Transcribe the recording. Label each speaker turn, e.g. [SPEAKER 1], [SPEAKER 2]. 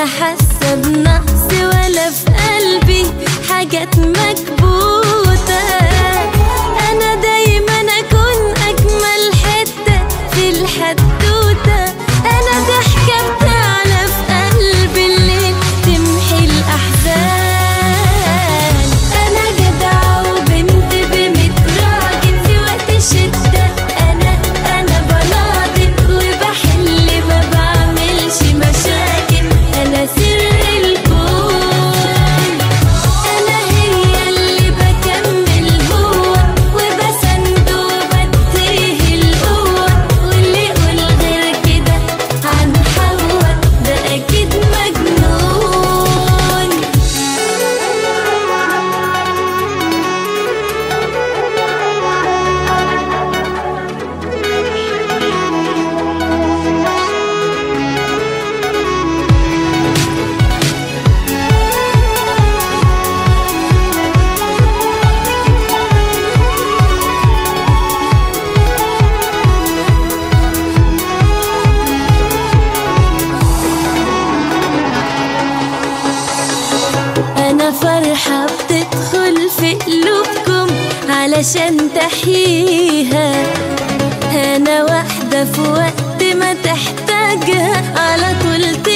[SPEAKER 1] حاسة بنقص ولا في قلبي حاجات مكبوتة أنا دايما أكون أجمل حتة في الحدوتة أنا ضحكة بتعلى في قلب الليل تمحي الأحزان أنا جدعة وبنت بميت راجل في وقت الشدة أنا أنا بناضل وبحل ما بعملش مشاكل أنا سر الكون أنا هي اللي بكمل هو وبسند وبديه القوة واللي يقول غير كده عن حوا ده أكيد مجنون أنا فرحة بتدخل في قلوبكم علشان تحييها أنا واحدة في وقت ما تحتاجها على طول